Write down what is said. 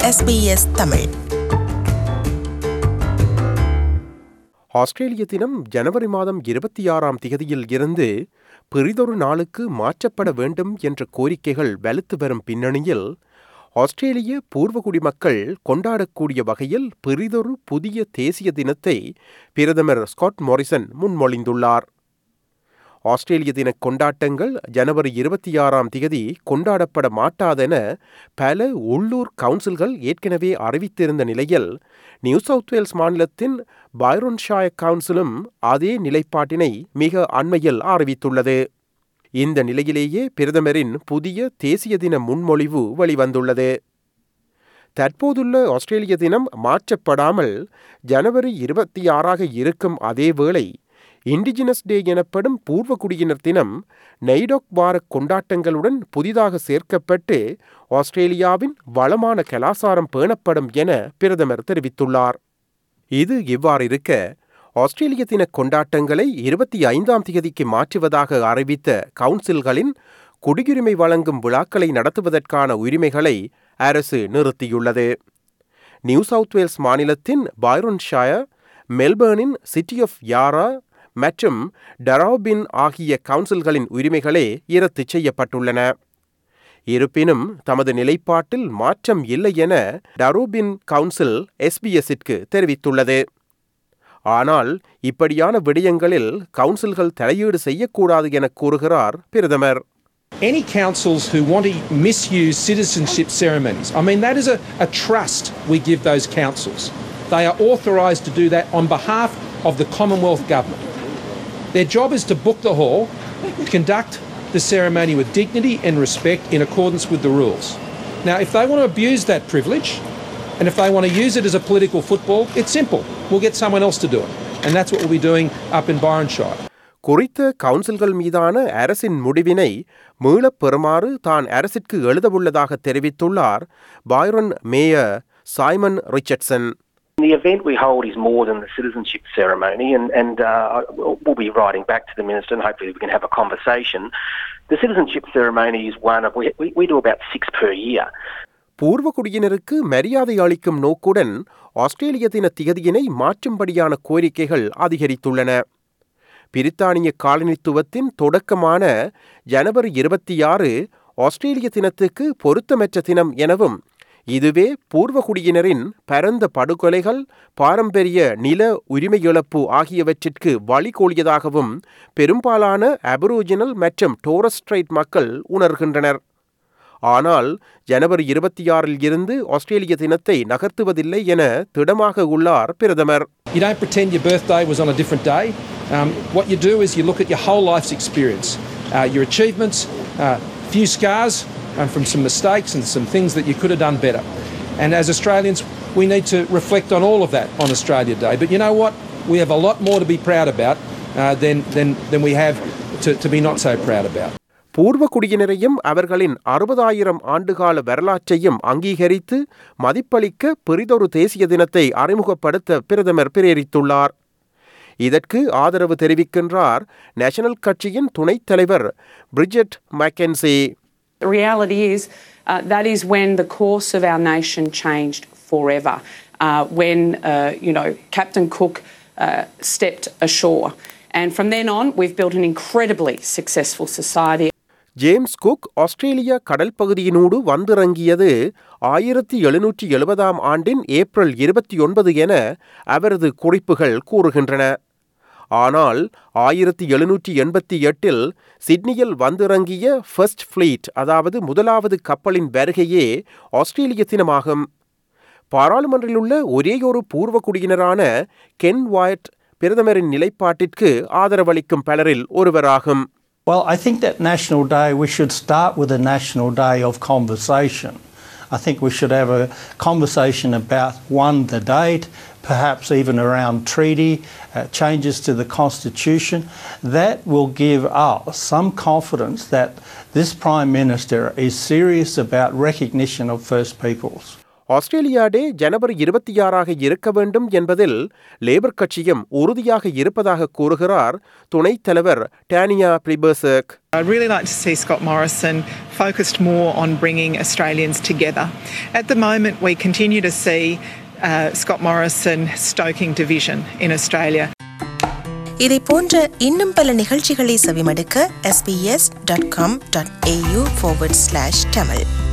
SBS Tamil ஆஸ்திரேலிய தினம் ஜனவரி மாதம் இருபத்தி ஆறாம் திகதியில் இருந்து பெரிதொரு நாளுக்கு மாற்றப்பட வேண்டும் என்ற கோரிக்கைகள் வலுத்து வரும் பின்னணியில் ஆஸ்திரேலிய பூர்வகுடி மக்கள் கொண்டாடக்கூடிய வகையில் பெரிதொரு புதிய தேசிய தினத்தை பிரதமர் ஸ்காட் மோரிசன் முன்மொழிந்துள்ளார் ஆஸ்திரேலிய தின கொண்டாட்டங்கள் ஜனவரி இருபத்தி ஆறாம் திகதி கொண்டாடப்பட மாட்டாதென பல உள்ளூர் கவுன்சில்கள் ஏற்கனவே அறிவித்திருந்த நிலையில் நியூ சவுத் வேல்ஸ் மாநிலத்தின் பைரோன்ஷாய கவுன்சிலும் அதே நிலைப்பாட்டினை மிக அண்மையில் அறிவித்துள்ளது இந்த நிலையிலேயே பிரதமரின் புதிய தேசிய தின முன்மொழிவு வெளிவந்துள்ளது தற்போதுள்ள ஆஸ்திரேலிய தினம் மாற்றப்படாமல் ஜனவரி இருபத்தி ஆறாக இருக்கும் அதேவேளை இண்டிஜினஸ் டே எனப்படும் பூர்வகுடியினர் தினம் நெய்டோக் வார கொண்டாட்டங்களுடன் புதிதாக சேர்க்கப்பட்டு ஆஸ்திரேலியாவின் வளமான கலாசாரம் பேணப்படும் என பிரதமர் தெரிவித்துள்ளார் இது இவ்வாறு இருக்க ஆஸ்திரேலிய தின கொண்டாட்டங்களை இருபத்தி ஐந்தாம் தேதிக்கு மாற்றுவதாக அறிவித்த கவுன்சில்களின் குடியுரிமை வழங்கும் விழாக்களை நடத்துவதற்கான உரிமைகளை அரசு நிறுத்தியுள்ளது நியூ சவுத் வேல்ஸ் மாநிலத்தின் பைரோன்ஷாயர் மெல்பர்னின் சிட்டி ஆஃப் யாரா மற்றும் டராபின் ஆகிய கவுன்சில்களின் உரிமைகளே இரத்து செய்யப்பட்டுள்ளன இருப்பினும் தமது நிலைப்பாட்டில் மாற்றம் இல்லை என டரோபின் கவுன்சில் எஸ்பிஎஸ்ஸிற்கு தெரிவித்துள்ளது ஆனால் இப்படியான விடயங்களில் கவுன்சில்கள் தலையீடு செய்யக்கூடாது என கூறுகிறார் பிரதமர் Any councils who want to misuse citizenship ceremonies, I mean, that is a, a trust we give those councils. They are authorised to do that on behalf of the Commonwealth Government. Their job is to book the hall, conduct the ceremony with dignity and respect in accordance with the rules. Now, if they want to abuse that privilege, and if they want to use it as a political football, it's simple. We'll get someone else to do it. And that's what we'll be doing up in Byronshire. குறித்த கவுன்சில்கள் மீதான அரசின் முடிவினை மீளப் பெறுமாறு தான் அரசிற்கு எழுதவுள்ளதாக தெரிவித்துள்ளார் Byron mayor Simon Richardson The event we hold is more than the citizenship ceremony, and, and uh, we'll be writing back to the Minister and hopefully we can have a conversation. The citizenship ceremony is one of, we, we, we do about six per year. பூர்வகுடியினருக்கு மரியாதை அளிக்கும் நோக்குடன் ஆஸ்திரேலிய தின திகதியினை மாற்றும்படியான கோரிக்கைகள் அதிகரித்துள்ளன பிரித்தானிய காலனித்துவத்தின் தொடக்கமான ஜனவரி இருபத்தி ஆறு ஆஸ்திரேலிய தினத்துக்கு பொருத்தமற்ற தினம் எனவும் இதுவே பூர்வகுடியினரின் பரந்த படுகொலைகள் பாரம்பரிய நில உரிமை இழப்பு ஆகியவற்றிற்கு வழிகோலியதாகவும் பெரும்பாலான அபரோஜினல் மற்றும் டோரஸ்ட்ரைட் மக்கள் உணர்கின்றனர் ஆனால் ஜனவரி இருபத்தி ஆறில் இருந்து ஆஸ்திரேலிய தினத்தை நகர்த்துவதில்லை என திடமாக உள்ளார் பிரதமர் You don't pretend your birthday was on a different day. Um, what you do is you look at your whole life's experience, uh, your achievements, uh, few scars um, from some mistakes and some things that you could have done better. And as Australians, we need to reflect on all of that on Australia Day. But you know what? We have a lot more to be proud about uh, than, than, than we have to, to be not so proud about. பூர்வகுடியினரையும் அவர்களின் அறுபதாயிரம் ஆண்டுகால வரலாற்றையும் அங்கீகரித்து மதிப்பளிக்க பெரிதொரு தேசிய தினத்தை அறிமுகப்படுத்த பிரதமர் பிரேரித்துள்ளார் இதற்கு ஆதரவு தெரிவிக்கின்றார் நேஷனல் கட்சியின் துணைத் தலைவர் Bridget McKenzie The reality is uh, that is when the course of our nation changed forever. Uh, when uh, you know Captain Cook uh, stepped ashore, and from then on, we've built an incredibly successful society. James Cook Australia கடல் பகுதியினூடு வந்திறங்கியது ஆயிரத்தி எழுநூற்றி எழுபதாம் ஆண்டின் April இருபத்தி ஒன்பது என அவரது குறிப்புகள் கூறுகின்றன ஆனால் ஆயிரத்தி எழுநூற்றி எண்பத்தி எட்டில் சிட்னியில் வந்திறங்கிய ஃபர்ஸ்ட் ஃப்ளீட் அதாவது முதலாவது கப்பலின் வருகையே ஆஸ்திரேலிய தினமாகும் பாராளுமன்றில் உள்ள ஒரேயொரு பூர்வகுடியினரான கென் வாய்ட் பிரதமரின் நிலைப்பாட்டிற்கு ஆதரவளிக்கும் பலரில் ஒருவராகும் Well, I think that National Day, we should start with a National Day of conversation. I think we should have a conversation about one, the date, perhaps even around treaty, uh, changes to the Constitution. That will give us some confidence that this Prime Minister is serious about recognition of First Peoples. Australia Day ஜனவரி இருபத்தி ஆறாக இருக்க வேண்டும் என்பதில் labour கட்சியும் உறுதியாக இருப்பதாக கூறுகிறார் துணைத் தலைவர் Tanya Plibersek I'd really like to see Scott Morrison focused more on bringing Australians together. At the moment, we continue to see uh, Scott Morrison stoking division in Australia. இதை போன்ற இன்னும் பல நிகழ்ச்சிகளை செவிமடுக்க sbs.com.au forward slash tamil